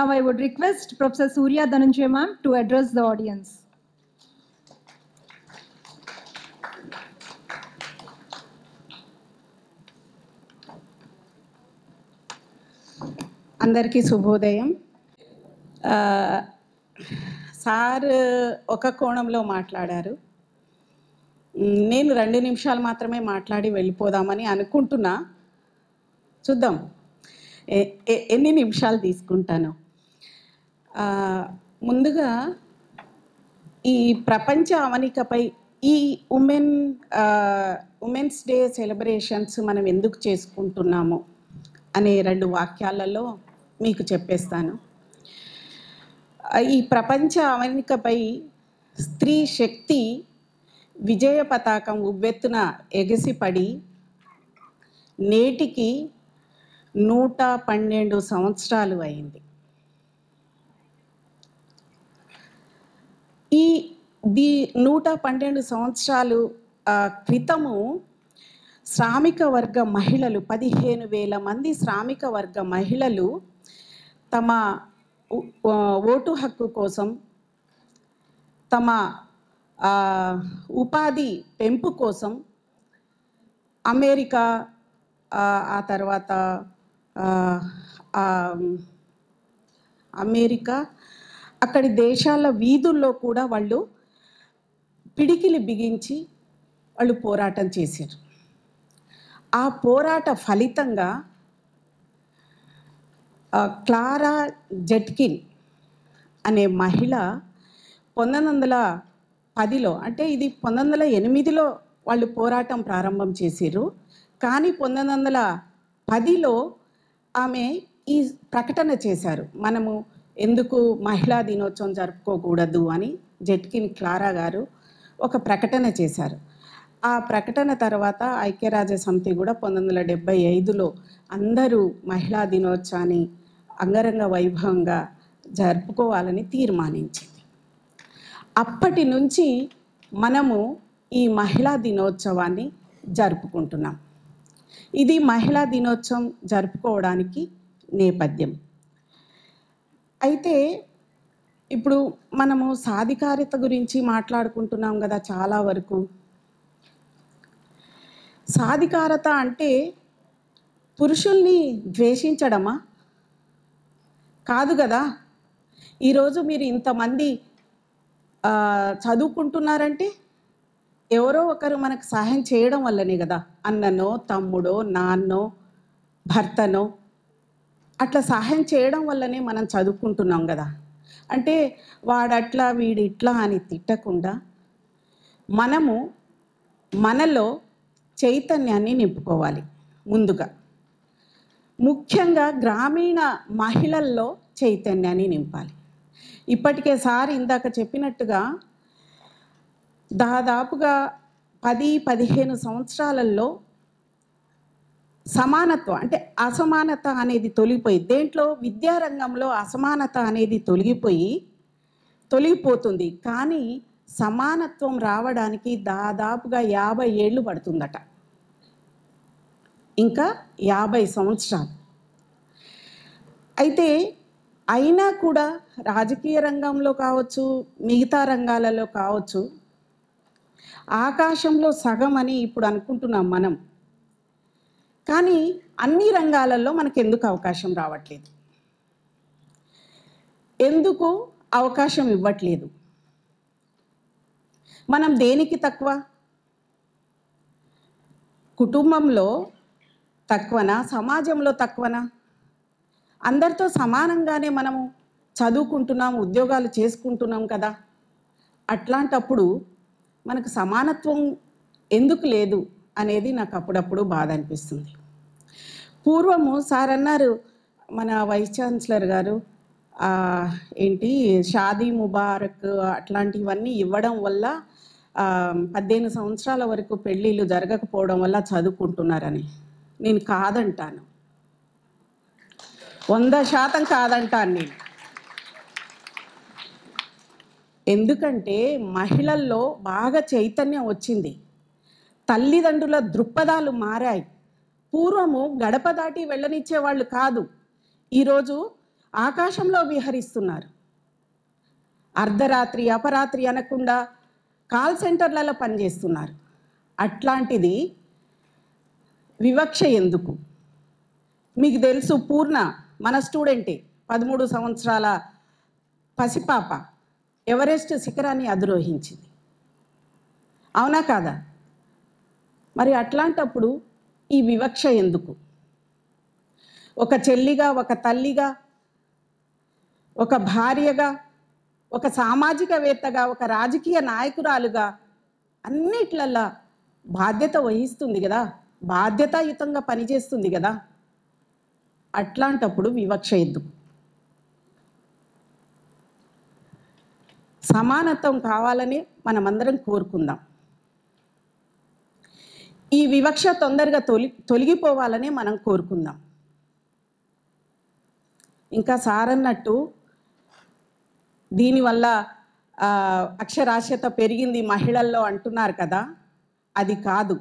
Now I would request Professor Surya Dhananjay ma'am to address the audience. అందరికీ శుభోదయం ఆ, sir ఒక కోణంలో మాట్లాడారు మ్, నేను రెండు నిమిషాలు మాత్రమే మాట్లాడి వెళ్ళిపోదామని అనుకుంటున్నా చూద్దాం ఎ- ఎ- ఎన్ని నిమిషాలు తీసుకుంటాను ఆ, ముందుగా ఈ ప్రపంచ అవనికపై ఈ ఉమెన్ ఉమెన్స్ డే సెలబ్రేషన్స్ మనం ఎందుకు చేసుకుంటున్నాము అనే రెండు వాక్యాలలో మీకు చెప్పేస్తాను ఆ, ఈ ప్రపంచ అవనికపై స్త్రీ శక్తి విజయ పతాకం ఉవ్వెత్తున ఎగసిపడి నేటికి నూట పన్నెండు సంవత్సరాలు అయింది ఈ ది నూట పన్నెండు సంవత్సరాలు ఆ, క్రితము శ్రామిక వర్గ మహిళలు పదిహేను వేల మంది శ్రామిక వర్గ మహిళలు తమ ఉ- ఆ, ఓటు హక్కు కోసం తమ ఆ, ఉపాధి పెంపు కోసం అమెరికా ఆ, ఆ తర్వాత ఆ, ఆ, అమెరికా అక్కడి దేశాల వీధుల్లో కూడా వాళ్ళు పిడికిలి బిగించి వాళ్ళు పోరాటం చేశారు ఆ పోరాట ఫలితంగా ఆ, క్లారా జెట్కిన్ అనే మహిళ పంతొమ్మిది వందల పదిలో అంటే ఇది పంతొమ్మిది వందల ఎనిమిదిలో వాళ్ళు పోరాటం ప్రారంభం చేశారు కానీ పంతొమ్మిది వందల పదిలో ఆమె ఈ ప్రకటన చేశారు మనము ఎందుకు మహిళా దినోత్సవం జరుపుకోకూడదు అని జెట్కిన్ క్లారా గారు ఒక ప్రకటన చేశారు ఆ ప్రకటన తర్వాత ఐక్యరాజ్య సమితి కూడా పంతొమ్మిది వందల డెబ్బై ఐదులో అందరూ మహిళా దినోత్సవాన్ని అంగరంగ వైభవంగా జరుపుకోవాలని తీర్మానించింది అప్పటి నుంచి మనము ఈ మహిళా దినోత్సవాన్ని జరుపుకుంటున్నాం ఇది మహిళా దినోత్సవం జరుపుకోవడానికి నేపథ్యం అయితే ఇప్పుడు మనము సాధికారిత గురించి మాట్లాడుకుంటున్నాం కదా చాలా వరకు సాధికారత అంటే పురుషుల్ని ద్వేషించడమా కాదు కదా ఈరోజు మీరు ఇంతమంది ఆ, చదువుకుంటున్నారంటే ఎవరో ఒకరు మనకు సహాయం చేయడం వల్లనే కదా అన్ననో తమ్ముడో నాన్నో భర్తనో అట్లా సహాయం చేయడం వల్లనే మనం చదువుకుంటున్నాం కదా అంటే వాడట్లా వీడు ఇట్లా అని తిట్టకుండా మనము మనలో చైతన్యాన్ని నింపుకోవాలి ముందుగా ముఖ్యంగా గ్రామీణ మహిళల్లో చైతన్యాన్ని నింపాలి ఇప్పటికే సార్ ఇందాక చెప్పినట్టుగా దాదాపుగా పది పదిహేను సంవత్సరాలలో సమానత్వం అంటే అసమానత అనేది తొలగిపోయి దేంట్లో విద్యారంగంలో అసమానత అనేది తొలగిపోయి తొలగిపోతుంది కానీ సమానత్వం రావడానికి దాదాపుగా యాభై ఏళ్ళు పడుతుందట ఇంకా యాభై సంవత్సరాలు అయితే అయినా కూడా రాజకీయ రంగంలో కావచ్చు మిగతా రంగాలలో కావచ్చు ఆకాశంలో సగం అని ఇప్పుడు అనుకుంటున్నాం మనం కానీ అన్ని రంగాలలో మనకు ఎందుకు అవకాశం రావట్లేదు ఎందుకు అవకాశం ఇవ్వట్లేదు మనం దేనికి తక్కువ కుటుంబంలో తక్కువనా సమాజంలో తక్కువనా అందరితో సమానంగానే మనము చదువుకుంటున్నాం ఉద్యోగాలు చేసుకుంటున్నాం కదా అట్లాంటప్పుడు మనకు సమానత్వం ఎందుకు లేదు అనేది నాకు అప్పుడప్పుడు బాధ అనిపిస్తుంది పూర్వము సార్ అన్నారు మన వైస్ ఛాన్సలర్ గారు ఆ, ఏంటి షాదీ ముబారక్ అట్లాంటివన్నీ ఇవ్వడం వల్ల ఆ, పద్దెనిమిది సంవత్సరాల వరకు పెళ్ళిళ్ళు జరగకపోవడం వల్ల చదువుకుంటున్నారని నేను కాదంటాను వంద శాతం కాదంటాను నేను ఎందుకంటే మహిళల్లో బాగా చైతన్యం వచ్చింది తల్లిదండ్రుల దృక్పథాలు మారాయి పూర్వము గడప దాటి వెళ్ళనిచ్చేవాళ్ళు కాదు ఈరోజు ఆకాశంలో విహరిస్తున్నారు అర్ధరాత్రి అపరాత్రి అనకుండా కాల్ సెంటర్లలో పనిచేస్తున్నారు అట్లాంటిది వివక్ష ఎందుకు మీకు తెలుసు పూర్ణ మన స్టూడెంటే పదమూడు సంవత్సరాల పసిపాప ఎవరెస్ట్ శిఖరాన్ని అధిరోహించింది అవునా కాదా మరి అట్లాంటప్పుడు ఈ వివక్ష ఎందుకు ఒక చెల్లిగా ఒక తల్లిగా ఒక భార్యగా ఒక సామాజికవేత్తగా ఒక రాజకీయ నాయకురాలుగా అన్నిట్లల్లా బాధ్యత వహిస్తుంది కదా బాధ్యతాయుతంగా పనిచేస్తుంది కదా అట్లాంటప్పుడు వివక్ష ఎందుకు సమానత్వం కావాలని మనమందరం కోరుకుందాం ఈ వివక్ష తొందరగా తొలి తొలగిపోవాలని మనం కోరుకుందాం ఇంకా సారన్నట్టు దీనివల్ల ఆ, అక్షరాస్యత పెరిగింది మహిళల్లో అంటున్నారు కదా అది కాదు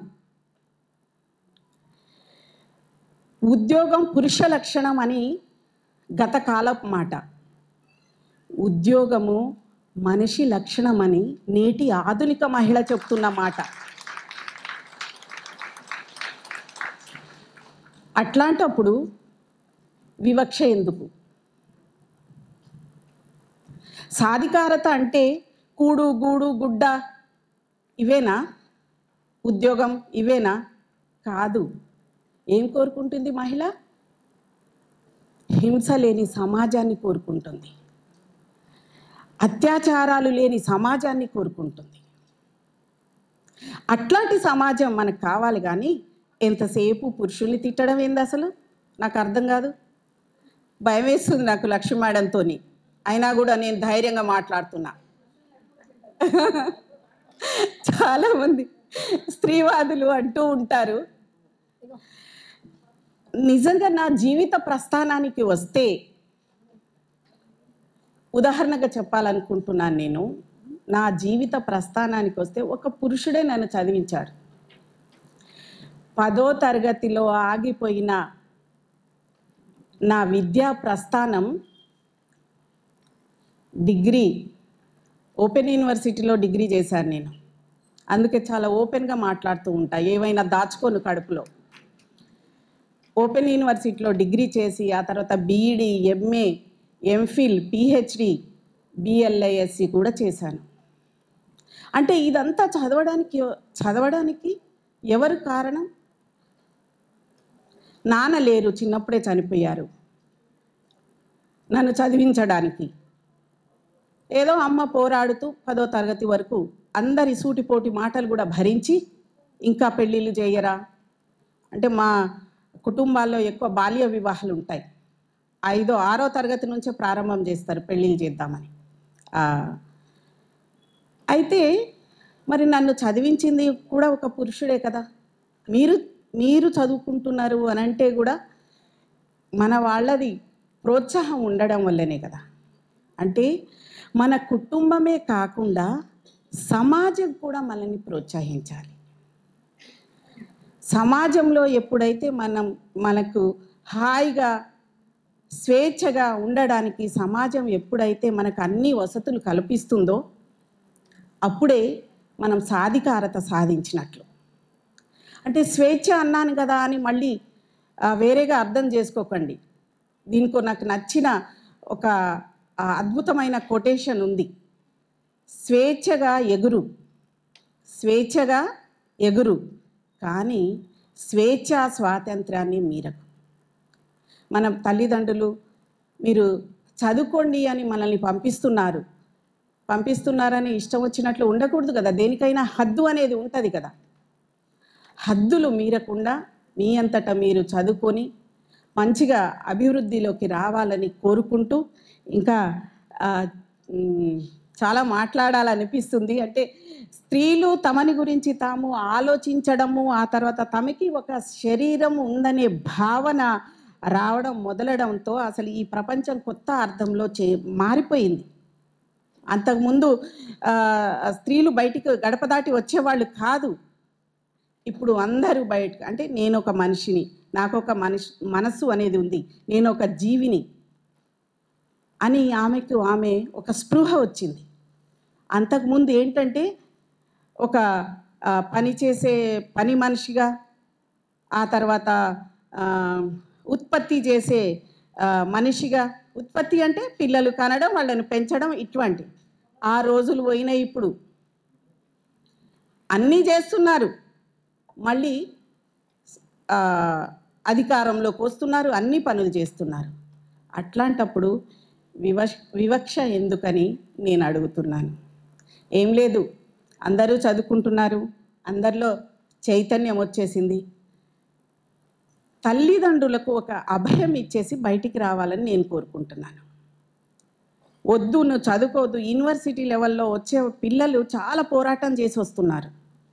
ఉద్యోగం పురుష లక్షణం అని గత కాలపు మాట ఉద్యోగము మనిషి లక్షణమని నేటి ఆధునిక మహిళ చెప్తున్న మాట అట్లాంటప్పుడు వివక్ష ఎందుకు సాధికారత అంటే కూడు గూడు గుడ్డ ఇవేనా ఉద్యోగం ఇవేనా కాదు ఏం కోరుకుంటుంది మహిళ హింస లేని సమాజాన్ని కోరుకుంటుంది అత్యాచారాలు లేని సమాజాన్ని కోరుకుంటుంది అట్లాంటి సమాజం మనకు కావాలి కానీ ఎంతసేపు పురుషుల్ని తిట్టడం ఏంది అసలు నాకు అర్థం కాదు భయం వేస్తుంది నాకు లక్ష్మీ మేడంతో అయినా కూడా నేను ధైర్యంగా మాట్లాడుతున్నా చాలామంది స్త్రీవాదులు అంటూ ఉంటారు నిజంగా నా జీవిత ప్రస్థానానికి వస్తే ఉదాహరణగా చెప్పాలనుకుంటున్నాను నేను నా జీవిత ప్రస్థానానికి వస్తే ఒక పురుషుడే నన్ను చదివించాడు పదో తరగతిలో ఆగిపోయిన నా విద్యా ప్రస్థానం డిగ్రీ ఓపెన్ యూనివర్సిటీలో డిగ్రీ చేశాను నేను అందుకే చాలా ఓపెన్గా మాట్లాడుతూ ఉంటా ఏవైనా దాచుకోను కడుపులో ఓపెన్ యూనివర్సిటీలో డిగ్రీ చేసి ఆ తర్వాత BEd MA MPhil PhD BLISc కూడా చేశాను అంటే ఇదంతా చదవడానికి చదవడానికి ఎవరు కారణం నాన్న లేరు చిన్నప్పుడే చనిపోయారు నన్ను చదివించడానికి ఏదో అమ్మ పోరాడుతూ పదో తరగతి వరకు అందరి సూటిపోటి మాటలు కూడా భరించి ఇంకా పెళ్ళిళ్ళు చేయరా అంటే మా కుటుంబాల్లో ఎక్కువ బాల్య వివాహాలు ఉంటాయి ఐదో ఆరో తరగతి నుంచే ప్రారంభం చేస్తారు పెళ్ళిళ్ళు చేద్దామని ఆ, అయితే మరి నన్ను చదివించింది కూడా ఒక పురుషుడే కదా మీరు మీరు చదువుకుంటున్నారు అని అంటే కూడా మన వాళ్ళది ప్రోత్సాహం ఉండడం వల్లనే కదా అంటే మన కుటుంబమే కాకుండా సమాజం కూడా మనల్ని ప్రోత్సహించాలి సమాజంలో ఎప్పుడైతే మనం మనకు హాయిగా స్వేచ్ఛగా ఉండడానికి సమాజం ఎప్పుడైతే మనకు అన్ని వసతులు కల్పిస్తుందో అప్పుడే మనం సాధికారత సాధించినట్లు అంటే స్వేచ్ఛ అన్నాను కదా అని మళ్ళీ ఆ, వేరేగా అర్థం చేసుకోకండి దీనికో నాకు నచ్చిన ఒక ఆ, అద్భుతమైన కొటేషన్ ఉంది స్వేచ్ఛగా ఎగురు స్వేచ్ఛగా ఎగురు కానీ స్వేచ్ఛ స్వాతంత్రాన్ని మీరకు మన తల్లిదండ్రులు మీరు చదువుకోండి అని మనల్ని పంపిస్తున్నారు పంపిస్తున్నారని ఇష్టం వచ్చినట్లు ఉండకూడదు కదా దేనికైనా హద్దు అనేది ఉంటుంది కదా హద్దులు మీరకుండా మీ అంతటా మీరు చదువుకొని మంచిగా అభివృద్ధిలోకి రావాలని కోరుకుంటూ ఇంకా ఆ, మ్, చాలా మాట్లాడాలనిపిస్తుంది అంటే స్త్రీలు తమని గురించి తాము ఆలోచించడము ఆ తర్వాత తమకి ఒక శరీరం ఉందనే భావన రావడం మొదలడంతో అసలు ఈ ప్రపంచం కొత్త అర్థంలో చే మారిపోయింది అంతకుముందు ఆ, స్త్రీలు బయటికి గడప దాటి వచ్చేవాళ్ళు కాదు ఇప్పుడు అందరూ బయట అంటే నేను ఒక మనిషిని నాకు ఒక మనిషి మనస్సు అనేది ఉంది నేను ఒక జీవిని అని ఆమెకు ఆమె ఒక స్పృహ వచ్చింది అంతకుముందు ఏంటంటే ఒక ఆ, పని చేసే పని మనిషిగా ఆ తర్వాత ఆ, ఉత్పత్తి చేసే ఆ, మనిషిగా ఉత్పత్తి అంటే పిల్లలు కనడం వాళ్ళని పెంచడం ఇటువంటి ఆ రోజులు పోయినాయి ఇప్పుడు అన్నీ చేస్తున్నారు మళ్ళీ ఆ, అధికారంలోకి వస్తున్నారు అన్ని పనులు చేస్తున్నారు అట్లాంటప్పుడు వివక్ష వివక్ష ఎందుకని నేను అడుగుతున్నాను ఏం లేదు అందరూ చదువుకుంటున్నారు అందరిలో చైతన్యం వచ్చేసింది తల్లిదండ్రులకు ఒక అభయం ఇచ్చేసి బయటికి రావాలని నేను కోరుకుంటున్నాను వద్దు నువ్వు చదువుకోవద్దు యూనివర్సిటీ లెవెల్లో వచ్చే పిల్లలు చాలా పోరాటం చేసి వస్తున్నారు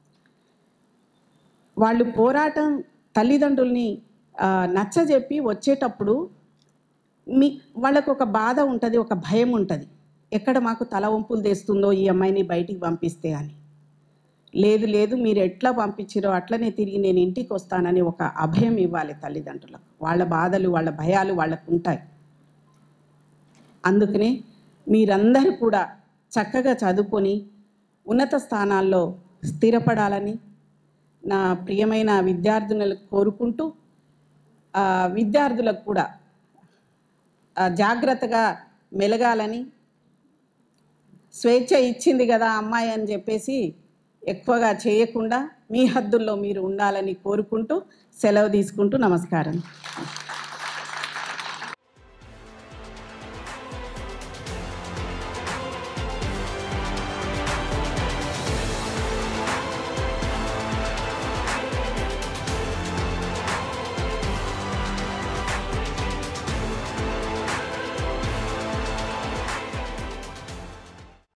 వాళ్ళు పోరాటం తల్లిదండ్రుల్ని ఆ, నచ్చజెప్పి వచ్చేటప్పుడు మీ వాళ్ళకు ఒక బాధ ఉంటుంది ఒక భయం ఉంటుంది ఎక్కడ మాకు తల వంపులు తెస్తుందో ఈ అమ్మాయిని బయటికి పంపిస్తే అని లేదు లేదు మీరు ఎట్లా పంపించారో అట్లనే తిరిగి నేను ఇంటికి వస్తానని ఒక అభయం ఇవ్వాలి తల్లిదండ్రులకు వాళ్ళ బాధలు వాళ్ళ భయాలు వాళ్ళకు ఉంటాయి అందుకనే మీరందరూ కూడా చక్కగా చదువుకొని ఉన్నత స్థానాల్లో స్థిరపడాలని నా ప్రియమైన విద్యార్థులకు కోరుకుంటూ ఆ, విద్యార్థులకు కూడా ఆ, జాగ్రత్తగా మెలగాలని స్వేచ్ఛ ఇచ్చింది కదా అమ్మాయి అని చెప్పేసి ఎక్కువగా చేయకుండా మీ హద్దుల్లో మీరు ఉండాలని కోరుకుంటూ సెలవు తీసుకుంటూ నమస్కారం